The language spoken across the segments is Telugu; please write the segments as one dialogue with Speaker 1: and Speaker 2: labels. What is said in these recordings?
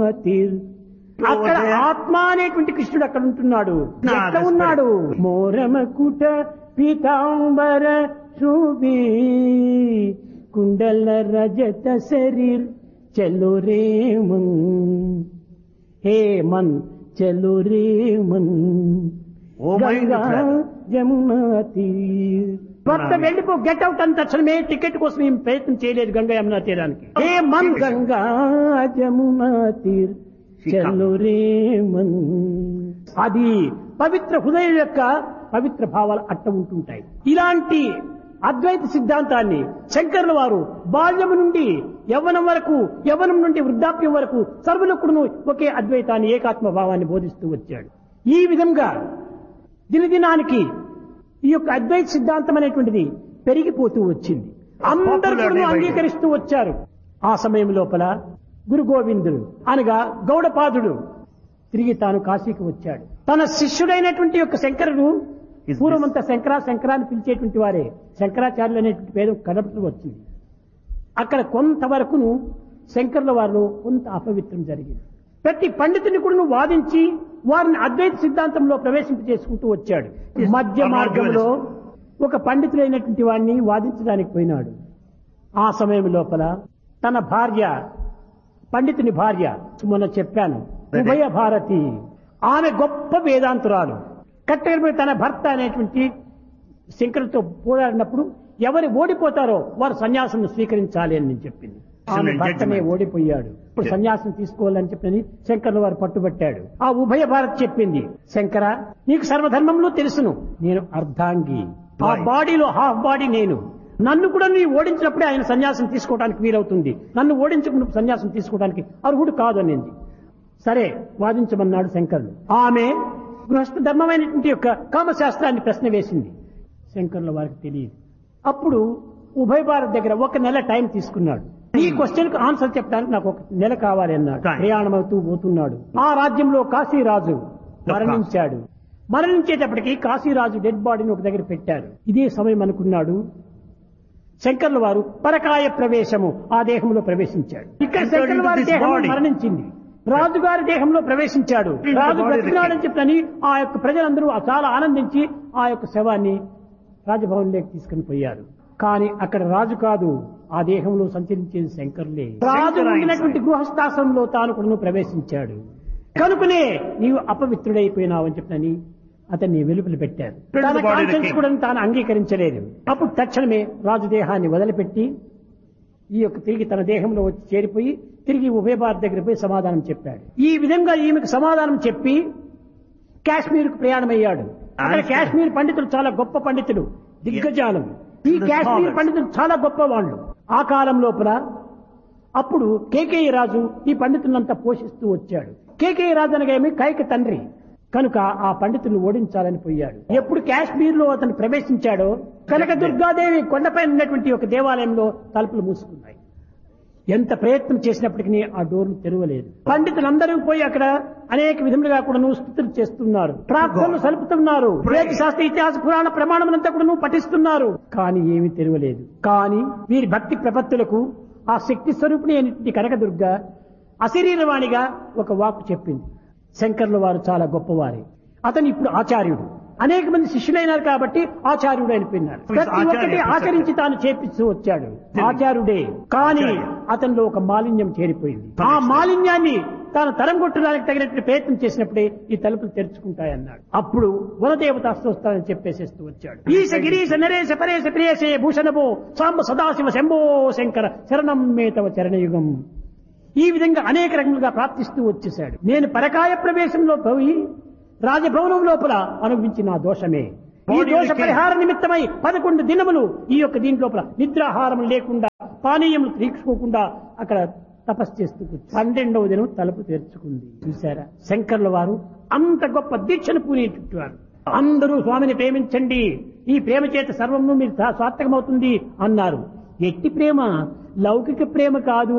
Speaker 1: తీర్ అక్కడ ఆత్మ అనేటువంటి కృష్ణుడు అక్కడ ఉంటున్నాడు
Speaker 2: నా,
Speaker 1: ఎక్కడ
Speaker 2: that's
Speaker 1: ఉన్నాడు మోరమకుట పీతాంబర శోభి కుండల రజత శరీర్ చలో రే మన్ హే మన్ చలో రే మన్
Speaker 2: ఓ మైండ్
Speaker 1: గంగా
Speaker 2: ట్రావెల్.
Speaker 1: జమునా తీర్ కొత్త వెళ్ళిపో గెట్ అవుట్ అని తక్షణమే టికెట్ కోసం ఏం ప్రయత్నం చేయలేదు గంగా యమునా తీరానికి ఏ మన్ గంగా జమునా తీర్ చలో రే మన్ అది పవిత్ర హృదయం యొక్క పవిత్ర భావాలు అట్ట ఉంటుంటాయి ఇలాంటి అద్వైత సిద్ధాంతాన్ని శంకరుల వారు బాల్యము నుండి యవ్వనం వరకు యవ్వనం నుండి వృద్ధాప్యం వరకు సర్వులకుడును ఒకే అద్వైతాన్ని ఏకాత్మ భావాన్ని బోధిస్తూ వచ్చాడు ఈ విధంగా దినదినానికి ఈ యొక్క అద్వైత సిద్ధాంతం అనేటువంటిది పెరిగిపోతూ వచ్చింది అందరూ కూడా అంగీకరిస్తూ వచ్చారు ఆ సమయం లోపల గురు గోవిందుడు అనగా గౌడపాదుడు తిరిగి తాను కాశీకి వచ్చాడు తన శిష్యుడైనటువంటి యొక్క శంకరుడు పూర్వమంతా శంకర శంకర అని పిలిచేటువంటి వారే శంకరాచార్యులు అనేటువంటి పేరు కనపడుతూ వచ్చింది అక్కడ కొంతవరకును శంకరుల వారిలో కొంత అపవిత్రం జరిగింది ప్రతి పండితుని కూడా వాదించి వారిని అద్వైత సిద్ధాంతంలో ప్రవేశింప చేసుకుంటూ వచ్చాడు మధ్య మార్గంలో ఒక పండితుడైనటువంటి వాడిని వాదించడానికి పోయినాడు ఆ సమయం లోపల తన భార్య పండితుని భార్య మొన్న చెప్పాను ఉభయ భారతి ఆమె గొప్ప వేదాంతురాలు కట్టెలపై తన భర్త అనేటువంటి శంకరులతో పోరాడినప్పుడు ఎవరు ఓడిపోతారో వారు సన్యాసం స్వీకరించాలి అని నేను చెప్పింది ఆమె భర్తనే ఓడిపోయాడు ఇప్పుడు సన్యాసం తీసుకోవాలని చెప్పని శంకర్ల వారు పట్టుబట్టాడు ఆ ఉభయ భారత్ చెప్పింది శంకర నీకు సర్వధర్మంలో తెలుసును నేను అర్ధాంగి ఆ బాడీలో హాఫ్ బాడీ నేను నన్ను కూడా నీ ఓడించినప్పుడే ఆయన సన్యాసం తీసుకోవడానికి వీలవుతుంది నన్ను ఓడించకుండా సన్యాసం తీసుకోవడానికి అర్హుడు కాదు అనింది సరే వాదించమన్నాడు శంకరుడు ఆమె గృహస్థ ధర్మమైనటువంటి యొక్క కామశాస్త్రాన్ని ప్రశ్న వేసింది శంకరుల వారికి తెలియదు అప్పుడు ఉభయ భారత్ దగ్గర ఒక నెల టైం తీసుకున్నాడు ఈ క్వశ్చన్ కు ఆన్సర్ చెప్పడానికి నాకు ఒక నెల కావాలి అన్నాడు
Speaker 2: Time.
Speaker 1: ప్రయాణం అవుతూ పోతున్నాడు ఆ రాజ్యంలో కాశీరాజు మరణించాడు మరణించేటప్పటికి కాశీరాజు డెడ్ బాడీని ఒక దగ్గర పెట్టారు ఇదే సమయం అనుకున్నాడు శంకర్ల వారు పరకాయ ప్రవేశము ఆ దేహంలో ప్రవేశించాడు ఇక్కడ
Speaker 2: Entered
Speaker 1: శంకర్ల
Speaker 2: into
Speaker 1: వారి
Speaker 2: this
Speaker 1: దేహం
Speaker 2: body.
Speaker 1: మరణించింది రాజుగారి దేహంలో ప్రవేశించాడు
Speaker 2: Into the
Speaker 1: Raju
Speaker 2: body of the
Speaker 1: బ్రతికినాడని
Speaker 2: king.
Speaker 1: చెప్పని ఆ యొక్క ప్రజలందరూ చాలా ఆనందించి ఆ యొక్క శవాన్ని రాజభవన్లోకి తీసుకుని పోయారు కానీ అక్కడ రాజు కాదు ఆ దేహంలో సంచరించేది శంకరులే రాజు
Speaker 2: శంకర
Speaker 1: ఉండినటువంటి గృహస్థాశ్రమంలో తాను కూడా ప్రవేశించాడు కనుకనే నీవు అపవిత్రుడైపోయినావని చెప్పని అతన్ని వెలుపల పెట్టారు
Speaker 2: Into
Speaker 1: తన
Speaker 2: the body of the
Speaker 1: conscience
Speaker 2: king.
Speaker 1: కూడా తాను అంగీకరించలేదు అప్పుడు తక్షణమే రాజు దేహాన్ని వదిలిపెట్టి ఈ యొక్క తిరిగి తన దేహంలో వచ్చి చేరిపోయి తిరిగి ఉభయ భారత్ దగ్గర పోయి సమాధానం చెప్పాడు ఈ విధంగా ఈమెకు సమాధానం చెప్పి కాశ్మీర్కు ప్రయాణమయ్యాడు అక్కడ
Speaker 2: Understand.
Speaker 1: కాశ్మీర్ పండితులు చాలా గొప్ప పండితులు దిగ్గజాలం ఈ
Speaker 2: The
Speaker 1: కాశ్మీర్
Speaker 2: scholars.
Speaker 1: పండితులు చాలా గొప్ప వాళ్ళు ఆ కాలం లోపల అప్పుడు కేకేయ రాజు ఈ పండితులంతా పోషిస్తూ వచ్చాడు కేకేయ రాజు అనగా ఏమి కైక తండ్రి కనుక ఆ పండితులను ఓడించాలని పోయాడు ఎప్పుడు కాశ్మీర్ లో అతను ప్రవేశించాడో కనక దుర్గాదేవి కొండపై ఉన్నటువంటి ఒక దేవాలయంలో తలుపులు మూసుకున్నాయి ఎంత ప్రయత్నం చేసినప్పటికీ ఆ డోర్లు తెరవలేదు పండితులందరూ పోయి అక్కడ అనేక విధములుగా కూడా స్థుతులు చేస్తున్నారు ప్రార్థనలు సలుపుతున్నారు వేద శాస్త్ర ఇతిహాస పురాణ ప్రమాణములంతా కూడా పఠిస్తున్నారు కానీ ఏమీ తెరవలేదు కానీ వీరి భక్తి ప్రపత్తులకు ఆ శక్తి స్వరూపిణి అయినటువంటి కనకదుర్గ అశరీరవాణిగా ఒక వాక్కు చెప్పింది శంకర్ల వారు చాలా గొప్పవారే అతను ఇప్పుడు ఆచార్యుడు అనేక మంది శిష్యులైనారు కాబట్టి ఆచార్యుడు అయిపోయినారు ప్రతి ఒక్కటి ఆచరించి తాను చేపిస్తూ వచ్చాడు ఆచార్యుడే కానీ అతనిలో ఒక మాలిన్యం చేరిపోయింది ఆ మాలిన్యాన్ని తాను తరం కొట్టడానికి తగినట్టు ప్రయత్నం చేసినప్పుడే ఈ తలుపులు తెరుచుకుంటాయన్నాడు అప్పుడు వనదేవత అస్తోస్తానని చెప్పేసేస్తూ వచ్చాడు ఈశ గిరీశ నరేశ పరేశ ప్రియేశే భూషణభో సాంబ సదాశివ శంభో శంకర శరణం మే తవ చరణయుగం ఈ విధంగా అనేక రకములుగా ప్రార్థిస్తూ వచ్చేశాడు నేను పరకాయ ప్రవేశంలో పోయి రాజభవనం లోపల అనుభవించిన నా దోషమే ఈ దోష పరిహార నిమిత్తమై పదకొండు దినములు ఈ యొక్క దీని లోపల నిద్రాహారం లేకుండా పానీయములు తీసుకోకుండా అక్కడ తపస్సు చేస్తూ కూర్చు పన్నెండవ దినం తలుపు తెరుచుకుంది చూసారా శంకర్ల వారు అంత గొప్ప దీక్షను పూనేటట్టువారు అందరూ స్వామిని ప్రేమించండి ఈ ప్రేమ చేత సర్వము మీరు సా- సార్థకమవుతుంది అన్నారు ఎట్టి ప్రేమ లౌకిక ప్రేమ కాదు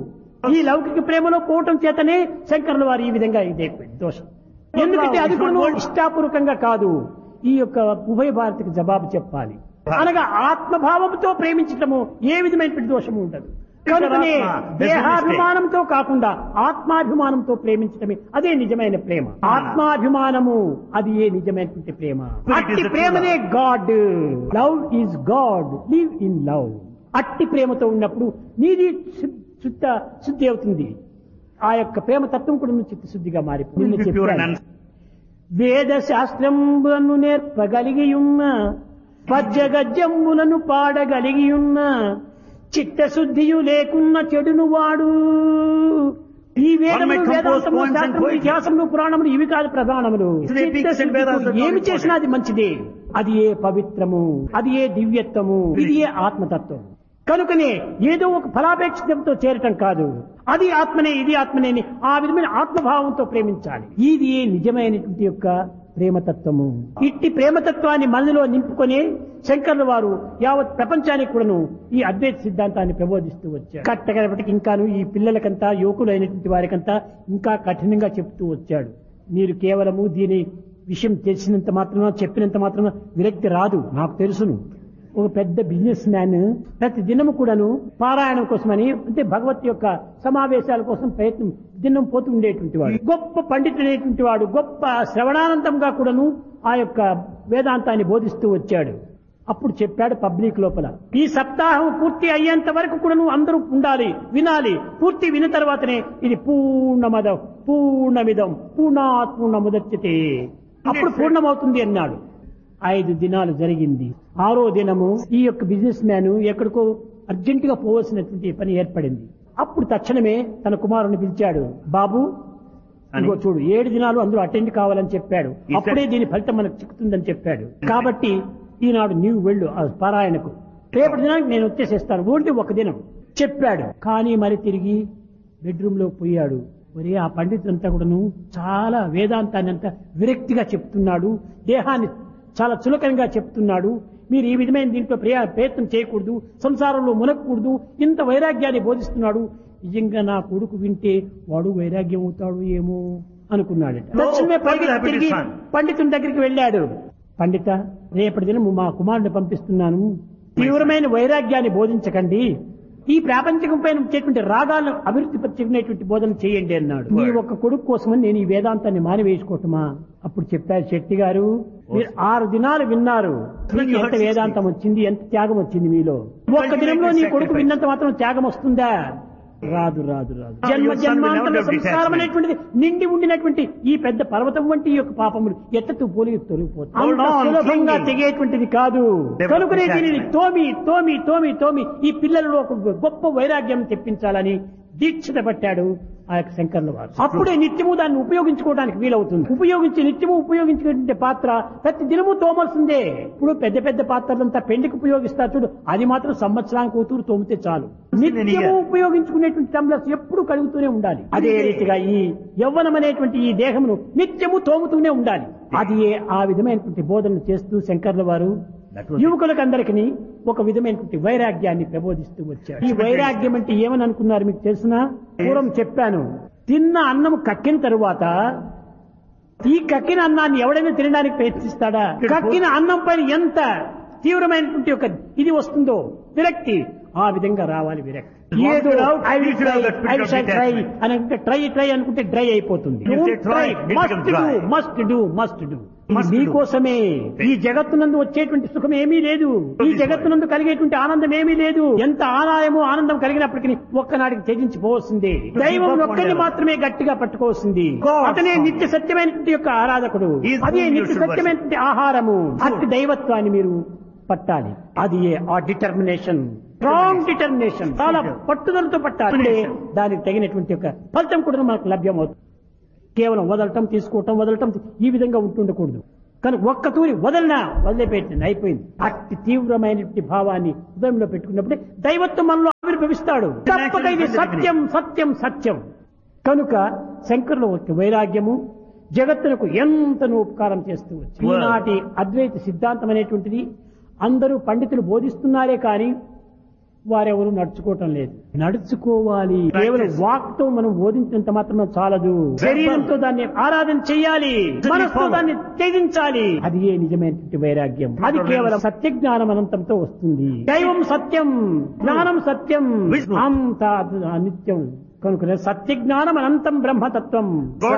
Speaker 1: ఈ లౌకిక ప్రేమలో పోవటం చేతనే శంకరుల వారు ఈ విధంగా ఇదైపోయింది దోషం ఎందుకంటే అది కూడా ఇష్టాపూర్వకంగా కాదు ఈ యొక్క ఉభయ భారతికి జవాబు చెప్పాలి అనగా ఆత్మభావంతో ప్రేమించటము ఏ విధమైనటువంటి దోషము ఉండదు కనుకనే
Speaker 2: Atma, there's no
Speaker 1: దేహాభిమానంతో కాకుండా ఆత్మాభిమానంతో ప్రేమించడమే అదే నిజమైన ప్రేమ ఆత్మాభిమానము అది ఏ నిజమైనటువంటి ప్రేమ
Speaker 2: Spirit is
Speaker 1: అట్టి
Speaker 2: the true
Speaker 1: ప్రేమనే God love is God live in love అట్టి ప్రేమతో ఉన్నప్పుడు నీది శు- శుద్ధ శుద్ధి అవుతుంది ఆ యొక్క ప్రేమ తత్వం కూడా నువ్వు చిత్తశుద్ధిగా మారిపోయింది
Speaker 2: Will be pure and
Speaker 1: చెప్పాను. వేద శాస్త్రములను నేర్పగలిగియున్న పద్యగద్యములను పాడగలిగియున్న చిత్తశుద్ధియు లేకున్న చెడును వాడు ఈ వేదములు
Speaker 2: One may compose
Speaker 1: వేదాంతములు
Speaker 2: poems and
Speaker 1: శాస్త్రములు
Speaker 2: poetry.
Speaker 1: ఇతిహాసములు పురాణములు ఇవి కాదు ప్రధానములు
Speaker 2: It's the epics and
Speaker 1: చిత్తశుద్ధితో
Speaker 2: Vedas that are
Speaker 1: ఏమి
Speaker 2: important.
Speaker 1: చేసినా అది మంచిదే అది ఏ పవిత్రము అది ఏ దివ్యత్వము ఇది ఏ ఆత్మతత్వం కనుకనే ఏదో ఒక ఫలాపేక్షితంతో చేరటం కాదు అది ఆత్మనే ఇది ఆత్మనే అని ఆ విధమైన ఆత్మభావంతో ప్రేమించాలి ఇది ఏ నిజమైనటువంటి యొక్క ప్రేమతత్వము ఇట్టి ప్రేమతత్వాన్ని మనలో నింపుకొని శంకర్ల వారు యావత్ ప్రపంచానికి కూడాను ఈ అద్వైత సిద్ధాంతాన్ని ప్రబోధిస్తూ వచ్చాడు కట్టగలపటికి ఇంకాను ఈ పిల్లలకంతా యువకులైనటువంటి వారికంతా ఇంకా కఠినంగా చెప్తూ వచ్చాడు మీరు కేవలము దీని విషయం తెలిసినంత మాత్రమే చెప్పినంత మాత్రమే విరక్తి రాదు నాకు తెలుసును ఒక పెద్ద బిజినెస్ మ్యాన్ ప్రతి దినము కూడాను పారాయణం కోసమని అంటే భగవత్ యొక్క సమావేశాల కోసం ప్రయత్నం దినం పోతూ ఉండేటువంటి వాడు గొప్ప పండితుడైనటువంటి వాడు గొప్ప శ్రవణానందంగా కూడాను ఆ యొక్క వేదాంతాన్ని బోధిస్తూ వచ్చాడు అప్పుడు చెప్పాడు పబ్లిక్ లోపల ఈ సప్తాహం పూర్తి అయ్యేంత వరకు కూడా నువ్వు అందరూ ఉండాలి వినాలి పూర్తి విన్న తర్వాతనే ఇది పూర్ణమదం పూర్ణమిదం పూర్ణాత్ పూర్ణముదచ్చతే అప్పుడు పూర్ణమవుతుంది అన్నాడు ఐదు దినాలు జరిగింది ఆరో దినము ఈ యొక్క బిజినెస్ మ్యాన్ ఎక్కడికో అర్జెంట్ గా పోవలసినటువంటి పని ఏర్పడింది అప్పుడు తక్షణమే తన కుమారుని పిలిచాడు బాబు
Speaker 2: అని?
Speaker 1: ఇదిగో చూడు ఏడు దినాలు అందరూ అటెండ్ కావాలని చెప్పాడు
Speaker 2: He
Speaker 1: అప్పుడే దీని ఫలితం మనకు చిక్కుతుందని చెప్పాడు కాబట్టి ఈనాడు నీవు వెళ్ళు ఆ పారాయణకు రేపటి దినానికి నేను వచ్చేసేస్తాను ఓన్లీ ఒక దినం చెప్పాడు కానీ మరి తిరిగి బెడ్రూమ్ లో పోయాడు మరి ఆ పండితులంతా కూడాను చాలా వేదాంతాన్ని అంతా విరక్తిగా చెప్తున్నాడు దేహాన్ని చాలా చులకనగా చెప్తున్నాడు మీరు ఈ విధమైన దీంట్లో ప్రయా- ప్రయత్నం చేయకూడదు సంసారంలో మునగకూడదు ఇంత వైరాగ్యాన్ని బోధిస్తున్నాడు నిజంగా నా కొడుకు వింటే వాడు వైరాగ్యం అవుతాడు ఏమో అనుకున్నాడు తక్షణమే పైకి తిరిగి పండితుని దగ్గరికి వెళ్ళాడు పండిత రేపటి దినం మా కుమారుని పంపిస్తున్నాను తీవ్రమైన వైరాగ్యాన్ని బోధించకండి ఈ ప్రాపంచికం పైన వచ్చేటువంటి రాగాలను అభివృద్ధి పరిచుకునేటువంటి బోధన చేయండి అన్నాడు మీ ఒక్క కొడుకు కోసమని నేను ఈ వేదాంతాన్ని మానివేసుకోవటమా అప్పుడు చెప్పారు శెట్టి గారు మీరు ఆరు దినాలు విన్నారు మీకు ఎంత వేదాంతం వచ్చింది ఎంత త్యాగం వచ్చింది మీలో ఒక్క దినంలో నీ కొడుకు విన్నంత మాత్రం త్యాగం వస్తుందా రాదు రాదు రాదు
Speaker 2: Ah,
Speaker 1: జన్మ
Speaker 2: your son will
Speaker 1: జన్మాంతర
Speaker 2: never have
Speaker 1: సంస్కారం
Speaker 2: detachment.
Speaker 1: అనేటువంటిది నిండి ఉండినటువంటి ఈ పెద్ద పర్వతం వంటి ఈ యొక్క పాపములు ఎత్తు పోలి తొలగిపోతుంది
Speaker 2: Hold
Speaker 1: అంత
Speaker 2: on,
Speaker 1: సులభంగా
Speaker 2: clinging.
Speaker 1: తెగేటువంటిది కాదు
Speaker 2: They will
Speaker 1: కనుకనే
Speaker 2: detach
Speaker 1: దీనిని
Speaker 2: it.
Speaker 1: తోమి తోమి తోమి తోమి ఈ పిల్లలలో ఒక గొప్ప వైరాగ్యం తెప్పించాలని దీక్షత పట్టాడు ఆ యొక్క శంకర్ల వారు అప్పుడే నిత్యము దాన్ని ఉపయోగించుకోవడానికి వీలవుతుంది ఉపయోగించి నిత్యము ఉపయోగించుకునే పాత్ర ప్రతి దినము తోమాల్సిందే ఇప్పుడు పెద్ద పెద్ద పాత్రలంతా పెళ్లికి ఉపయోగిస్తారు చూడు అది మాత్రం సంవత్సరానికి కూతురు తోమితే చాలు నిత్యము ఉపయోగించుకునేటువంటి టంబ్లర్స్ ఎప్పుడు కలుగుతూనే ఉండాలి అదే రీతిగా ఈ యవ్వనం అనేటువంటి ఈ దేహమును నిత్యము తోముతూనే ఉండాలి అది ఏ ఆ విధమైనటువంటి బోధనలు చేస్తూ శంకర్ల వారు
Speaker 2: That was it.
Speaker 1: యువకులకు అందరికి ఒక విధమైనటువంటి వైరాగ్యాన్ని ప్రబోధిస్తూ వచ్చాడు ఈ వైరాగ్యం అంటే ఏమని అనుకున్నారు మీకు తెలిసిన పూర్వం చెప్పాను తిన్న అన్నం కక్కిన తరువాత ఈ కక్కిన అన్నాన్ని ఎవడైనా తినడానికి ప్రయత్నిస్తాడా కక్కిన అన్నం పైన ఎంత తీవ్రమైనటువంటి ఒక ఇది వస్తుందో విరక్తి ఆ విధంగా రావాలి విరక్తి
Speaker 2: Once
Speaker 1: ఏదో
Speaker 2: you're out,
Speaker 1: I will
Speaker 2: you should have
Speaker 1: try,
Speaker 2: that spirit
Speaker 1: I will
Speaker 2: of
Speaker 1: try, try
Speaker 2: detachment.
Speaker 1: అని అంటే ట్రై ట్రై అనుకుంటే డ్రై అయిపోతుంది
Speaker 2: You say try, it
Speaker 1: must
Speaker 2: becomes
Speaker 1: do
Speaker 2: dry.
Speaker 1: Must do must do
Speaker 2: Must do.
Speaker 1: మీకోసమే ఈ జగత్తునందు వచ్చేటువంటి సుఖం ఏమీ లేదు ఈ జగత్తునందు కలిగేటువంటి ఆనందం ఏమీ లేదు ఎంత ఆదాయము ఆనందం కలిగినప్పటికీ ఒక్కనాడికి త్యజించిపోవలసిందే దైవం ఒక్కరిని మాత్రమే గట్టిగా పట్టుకోవాల్సింది
Speaker 2: God.
Speaker 1: అతనే నిత్య సత్యమైనటువంటి యొక్క ఆరాధకుడు
Speaker 2: He is
Speaker 1: అదే
Speaker 2: whom you
Speaker 1: నిత్య
Speaker 2: should
Speaker 1: సత్యమైనటువంటి ఆహారము అట్టి దైవత్వాన్ని మీరు పట్టాలి అది ఏ ఆ డిటర్మినేషన్ స్ట్రాంగ్ డిటర్మినేషన్ చాలా పట్టుదలతో పట్టాలి అప్పుడే దానికి తగినటువంటి ఒక ఫలితం కూడా మనకు లభ్యమవుతుంది కేవలం వదలటం తీసుకోవటం వదలటం ఈ విధంగా ఉంటుండకూడదు కానీ ఒక్క తూరి వదలనా వదిలిపెట్టింది అయిపోయింది అట్టి తీవ్రమైనటువంటి భావాన్ని హృదయంలో పెట్టుకున్నప్పుడే దైవత్వం మనలో ఆవిర్భవిస్తాడు తప్పక ఇది సత్యం సత్యం సత్యం కనుక శంకరుల యొక్క వైరాగ్యము జగత్తునకు ఎంతనో ఉపకారం చేస్తూ వచ్చింది
Speaker 2: Wow.
Speaker 1: ఈనాటి అద్వైత సిద్ధాంతం అనేటువంటిది అందరూ పండితులు బోధిస్తున్నారే కానీ వారెవరు నడుచుకోవటం లేదు నడుచుకోవాలి కేవలం వాక్ తో మనం బోధించినంత మాత్రం చాలదు శరీరంతో దాన్ని ఆరాధన చేయాలి మనసుతో దాన్ని త్యజించాలి అది ఏ నిజమైనటువంటి వైరాగ్యం అది కేవలం సత్య జ్ఞానం అనంతంతో వస్తుంది దైవం సత్యం జ్ఞానం సత్యం
Speaker 2: Wisdom.
Speaker 1: అంత నిత్యం కనుక సత్య జ్ఞానం అనంతం బ్రహ్మతత్వం